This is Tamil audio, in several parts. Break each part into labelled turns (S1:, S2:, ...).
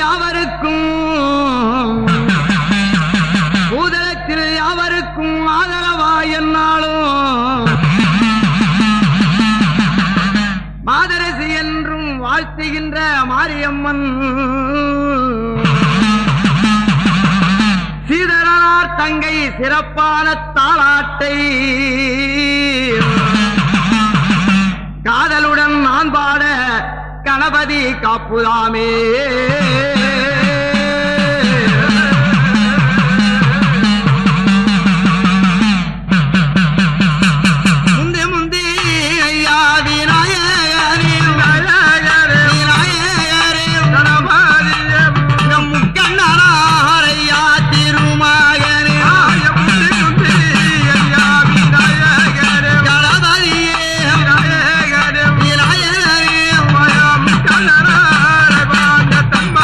S1: யாவருக்கும் பூதலத்தில் யாவருக்கும் ஆதரவா என்னாலும் மாதரசி என்றும் வாழ்த்துகின்ற மாரியம்மன் சீதரனார் தங்கை சிறப்பான தாளாட்டை காதலுடன் நான் பாட கணபதி காப்புதாமே முந்தி முந்தி ஐயா விநாயகரே விநாயகரே விநாயகரே கணபதியே நம் முக்கண்ணனார் ஐயா திருமகனே முந்தி முந்தி ஐயா விநாயகரே கணபதியே விநாயகரே விநாயகரே முக்கண்ணனார் வாழ்ந்த தன்மை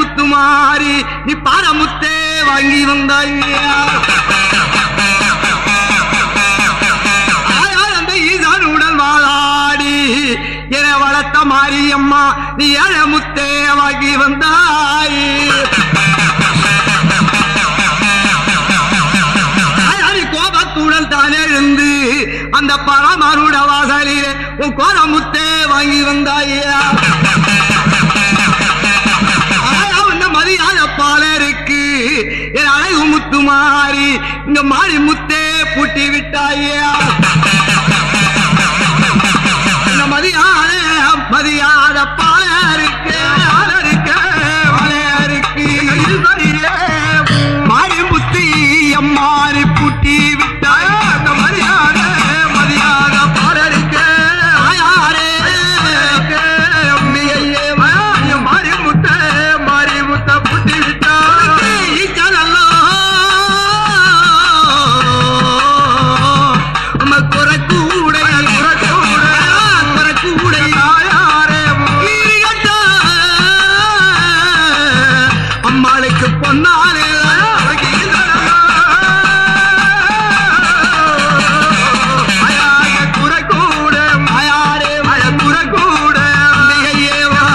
S1: முத்துமாரி நீ பாரமுத்தே வாங்கி வந்தாயா ஆயால் அந்த ஈசானுடன் வாழாடி என வளர்த்த மாரியம்மா நீ ஏழை முத்தே வாங்கி வந்தாய் ஆயாடி கோபத்துடன் தான் எழுந்து அந்த பரமருட வாசலிலே உன் கோரமுத்தே வாங்கி வந்தாயா ஆயா உன்ன மரியாத பாலருக்கு என் அழகு முத்து மாறி இந்த மாறி முத்தே பூட்டி விட்டாயா இந்த மதியாத மதியாத பாலருக்கு பாலருக்கு பாலருக்கு மாறி முத்தி எம்மாறி பூட்டி விட்டாய் அந்த மரியாத மதியாத பாலருக்கு ஆயாரே அம்மியையே மாறி முத்த மாறி முத்த பூட்டி விட்டாய் ஈச்சலல்லோ உம குறக்கூடை குறக்கூடை குறக்கூடை தாயாரே அம்மாளுக்கு பொன்னாலே குறக்கூட மாயாரே மழ குறக்கூட அம்பிகையே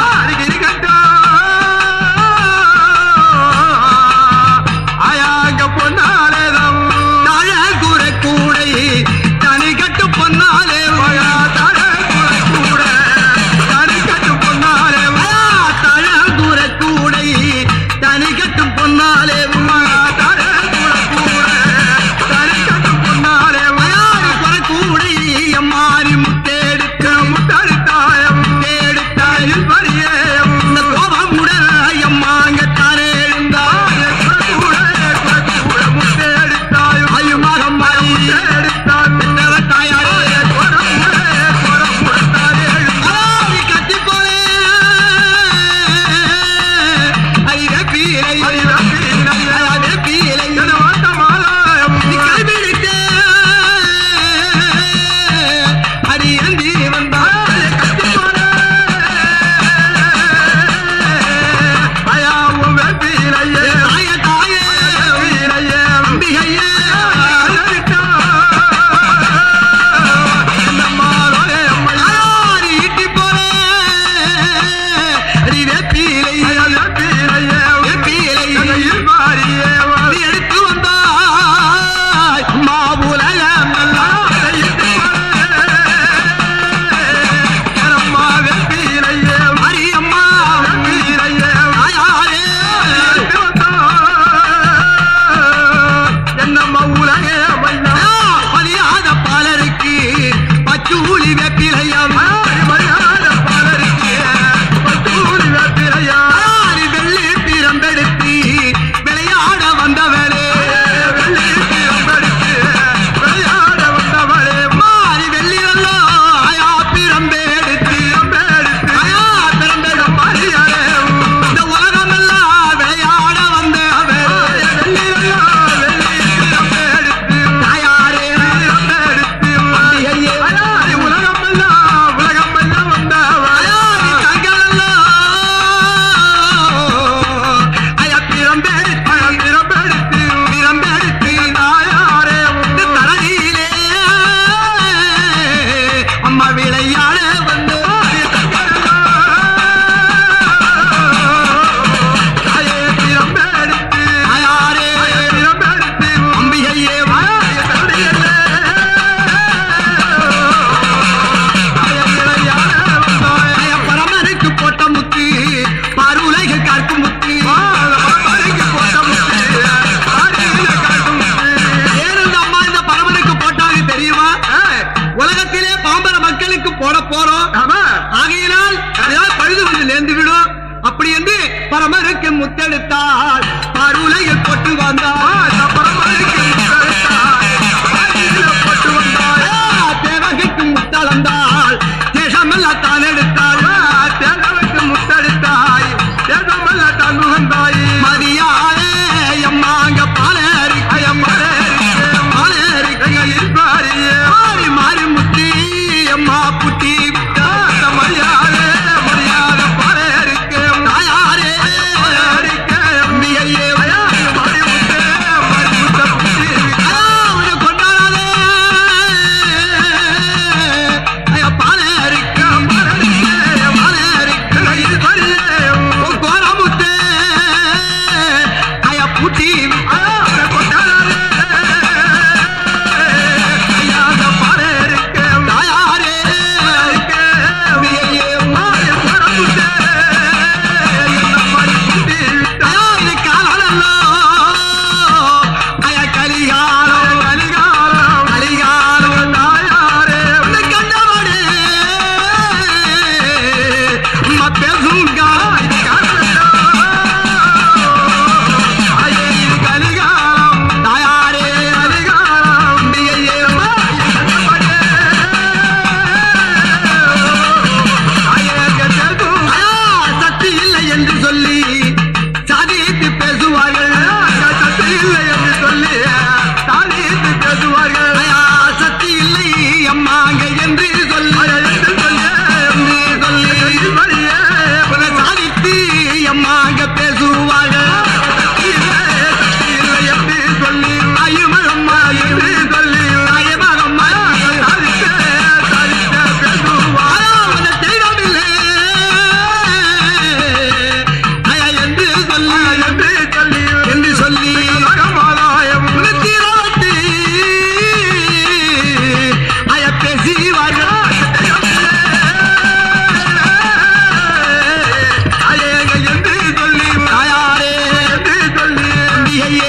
S1: ஆயாக பொன்னாலேதம் தழ குறக்கூடை தனி கட்டு பொன்னாலே மழா தழ குறக்கூட தனி கட்டு பொன்னாலே மழா தழ குறக்கூடை தனி கட்டு பொன்னாலே மழா தழ குறக்கூட தனி கட்டு பொன்னாலே மழாரி குறக்கூடை எம்மாரி முத்தேடுக்க முத்தடித்தாயம் தேடுத்தாயில் வரியே இந்த கோபம் உடல் எம்மாங்க தானே எழுந்தாய் குறக்கூட குறக்கூட முத்தேடுத்தாயும் ஐயுமாக மாறி முத்தேடுத்தாய் பெற்றவ தாயாரே குறக்கூட குறக்கூட தானே எழுந்தாய் கத்தி போலே அறிவே பீரை அறிவே பீரை அறிவே பீரை வாட்டமாலாயம் நீ கைபிடித்தே அடியந்தி வந்தாய் கத்தி போலே அயாவும் வெப்பிலையே தாய தாயே வீரையே அம்பிகையே எடுத்து வந்தாய் மாவுலகம் மரியம்மா ஆயாரே மரியாத பாலருக்கு பச்சூலி வெப்பிலையம் ஆரி வெள்ளி பிரம்பெடுத்து விளையாட வந்தவளே மாறி வெள்ளி வல்லோ ஆயா பிரம்பெடுத்து ஆயா பிரம்பெடும் இந்த உலகமெல்லாம் விளையாட வந்தவளே தாயாரே அம்பிகையே அயாரி தங்களல்லோ அயா பிரம்பெடுத்து பிரம்பெடுத்து இந்த தலனிலே அம்மா விளையாட வந்து தாயாரே அம்பிகையே அய பரமனுக்கு போட்ட முத்து பாருலக கற்கும் முத்து ஏனென்று அம்மா இந்த பரமனுக்கு போட்டாங்க தெரியுமா உலகத்திலே பாம்பர மக்களுக்கு போட போறோம் ஆகையினால் அதாவது பழுது வந்து நேர்ந்து விடும் அப்படி என்று பரமருக்கு முத்தெடுத்தால் பாருலகில் போட்டு வந்தார் தேவகைக்கு முத்தளந்தாள் தேசமெல்லாம் தான் எடுத்தாள் முத்தெடுத்தாய் மதியாலே எம்மாங்க பாலரி பாலரி மாறி மாறி முத்தி எம்மா புட்டி மரியாதை மரியாதை பாலருக்கு தாயாரே சொல்லி சாதித்து பேசுவார்கள்
S2: சக்தி இல்லை என்று சொல்லி சாதித்து பேசுவார்கள்
S1: ஐயா, சக்தி இல்லை அம்மாங்க என்று சொல்லி
S2: என்று சொல்லி
S1: என்று சொல்லி
S2: வழியே
S1: உன்னை சாதித்து அம்மாங்க பேசுவார்கள்
S2: சக்தி இல்லை சக்தி இல்லை என்று சொல்லி
S1: ஐயமகம்மா
S2: என்று சொல்லி
S1: ஐயமகம்மா
S2: சாதித்து சாதித்து பேசுவார்
S1: ஐயா, உன்னை தெய்வமில்லை ஐயா, என்று சொல்லி
S2: என்று சொல்லி
S1: என்று சொல்லி
S2: உலகமாதாயம்
S1: உனத்திராட்டி ஐயா பேசிவார்கள்
S2: அயேங்க என்று சொல்லி
S1: தாயாரே
S2: என்று சொல்லி
S1: தம்பியையே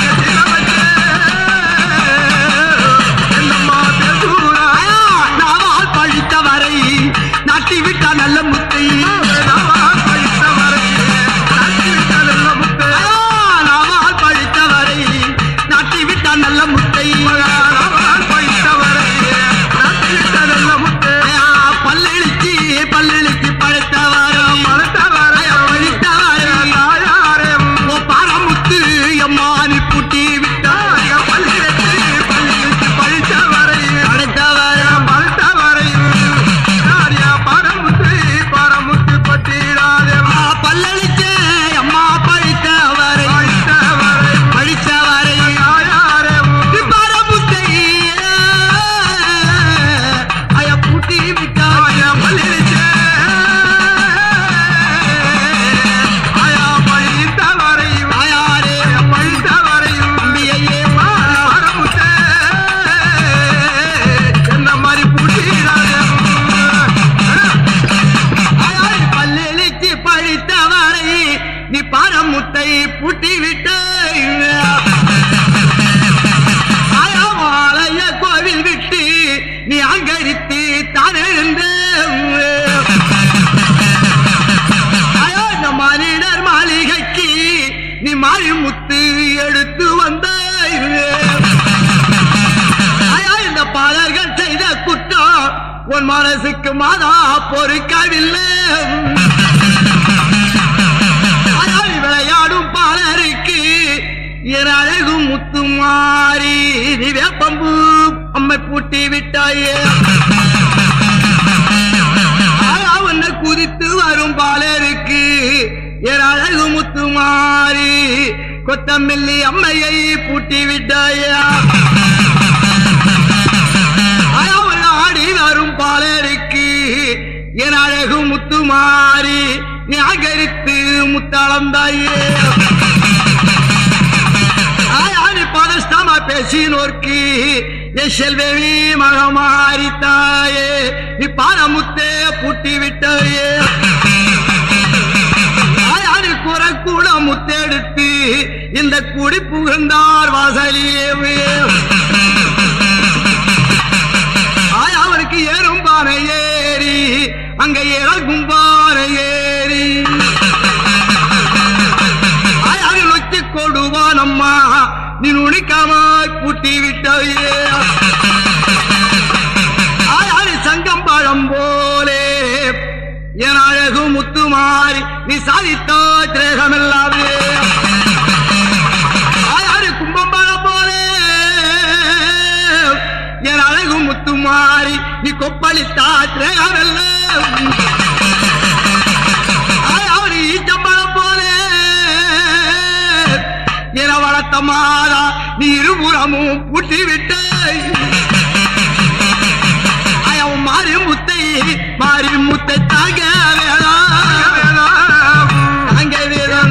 S2: என்னம்மா பேசுறா
S1: ஐயா, நாவால் பழித்தவரை நாட்டி விட்ட நல்ல முத்தை
S2: நாவால் பழித்தவரை நாட்டி விட்ட நல்ல முத்தை
S1: ஐயா, நாவால் பழித்தவரை நாட்டி விட்ட நல்ல முத்தை
S2: நாவால் பழித்தவரை நாட்டி விட்ட நல்ல முத்தை
S1: ஐயா, பல்லெழுச்சி பல்லெழுச்சி படைத்தவரை
S2: பழித்தவரை
S1: பழித்தவரை
S2: தாயாரே
S1: ஓ பாரமுத்து எம்மானி புட்டி விட்டாய்
S2: பள்ளிக்கு பள்ளிக்கு பழித்தவரை
S1: படைத்தவரை
S2: பழித்தவரை யாரியா பரமுத்து பரமுத்து பட்டிடாதே
S1: ஆ, பல்லெழுச்சே அம்மா பழித்தவரை
S2: பழித்தவரை
S1: பழித்தவரை
S2: தாயாரே
S1: பாரமுத்தை அய புட்டி விட்டாய்
S2: ஆயா பள்ளிச்சே ஆயா பழித்தவரை
S1: தாயாரே
S2: பழித்தவரை
S1: தம்பியையே
S2: பரமுத்தே என்ன மாதிரி பூட்டிடாதே
S1: ஆயாய் பல்லெழுச்சி பழித்தவரை நீ பாரமுத்தை புட்டி விட்டாய் ஆயாவாலய கோவில் விட்டு நீ அங்கரித்து தான் எழுந்த ஆயா இந்த மானிடர் மாளிகைக்கு நீ மாறி முத்து எடுத்து வந்தாய் ஆயா இந்த பாலர்கள் செய்த குற்றம் உன் மனசுக்கு மாதா பொறுக்கவில்லை ஆயா நீ விளையாடும் பாலருக்கு என் அழகு முத்து மாறி நீ வேப்பம்பு அம்மை பூட்டி விட்டாயே ஆயா உன்னை குதித்து வரும் பாலருக்கு என் அழகு முத்து மாறி கொத்தமில்லி அம்மையை பூட்டி விட்டாயா ஆயா உன்னை ஆடி வரும் பாலருக்கு என் அழகு முத்து மாறி நீ அகரித்து முத்தளந்தாயே ஆயானி பதஸ்தமா பேசினோர்க்கு என் செல்வேவி மகமாரி தாயே நீ பாரமுத்தே பூட்டி விட்டாயே ஆயானி குறை கூட முத்தெடுத்து இந்த குடி புகுந்தார் வாசலியே ஆயா அவனுக்கு ஏறும் பானை ஏறி அங்க இறங்கும் பானை ஏறி ஆயாவை நொச்சி கொடுவான் அம்மா நீ நுணிக்காமாய் பூட்டி விட்டாயே ஆயாரி சங்கம் பழம் போலே என் அழகு முத்து மாறி நீ சாதித்தோ திரேகமில்லாவே ஆயாரி கும்பம் பழம் போலே என் அழகு முத்து மாறி நீ கொப்பளித்தா திரேகமில்ல ஆயாரி ஈச்சம்பழம் போலே என வளர்த்த மாதா நீ இருபுறமும் பூட்டி விட்டு அயவும் மாறி முத்தை மாறி முத்தை தாங்க வேணாம் தாங்க வேணும்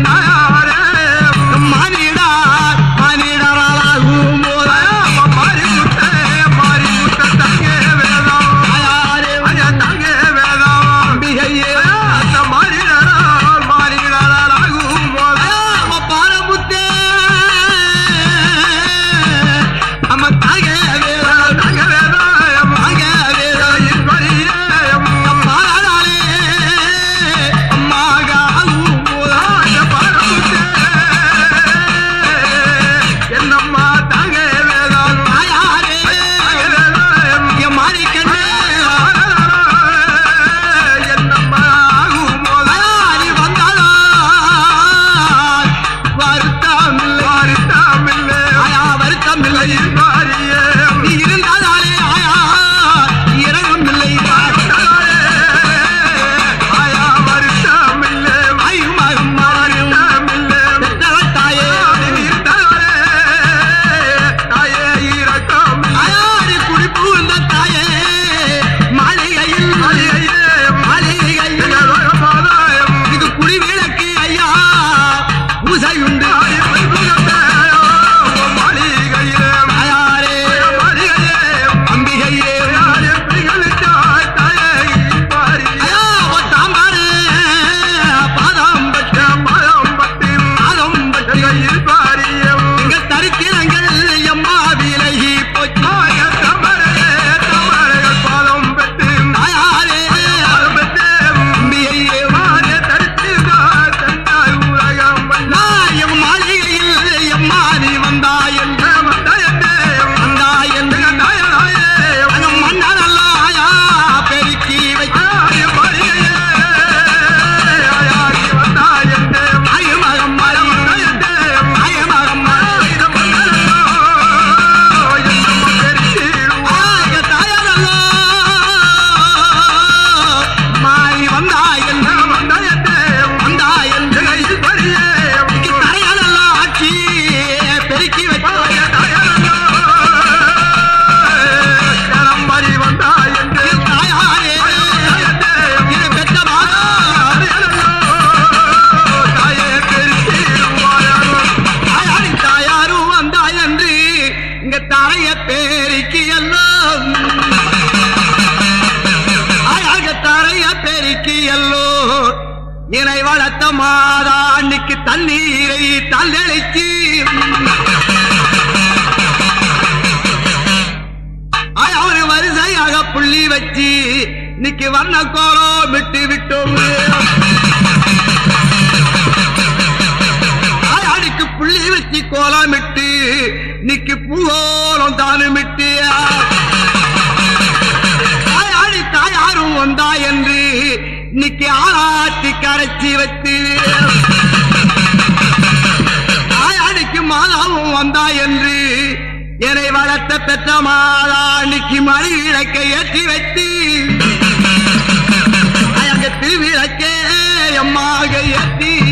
S1: மானிடா மானிடராகும் போது அயாரே அம்பிகையே அயா பாரமுத்தே அம்ம தாங்க வேணும் தாங்க வேணும் பாராடாலே மாதா அன்னைக்கு தண்ணீரை தள்ளளிச்சு ஆய், அவரு வரிசையாக புள்ளி வச்சு இன்னைக்கு வண்ண கோலம் விட்டு விட்டோம் ஆய், அடிக்கு புள்ளி வச்சு கோலமிட்டு இன்னைக்கு பூகோலம் தானுமிட்டு ஆய், ஆடி தாயாரும் வந்தா என்று இன்னைக்கு ஆராத்தி கரைச்சி வச்சு தாயாடிக்கு மாதாவும் வந்தா என்று என்னை வளர்த்த பெற்ற மாதா அன்னைக்கு மணி விளக்கை ஏற்றி வைத்து அங்க திருவிளக்கே எம்மாக ஏற்றி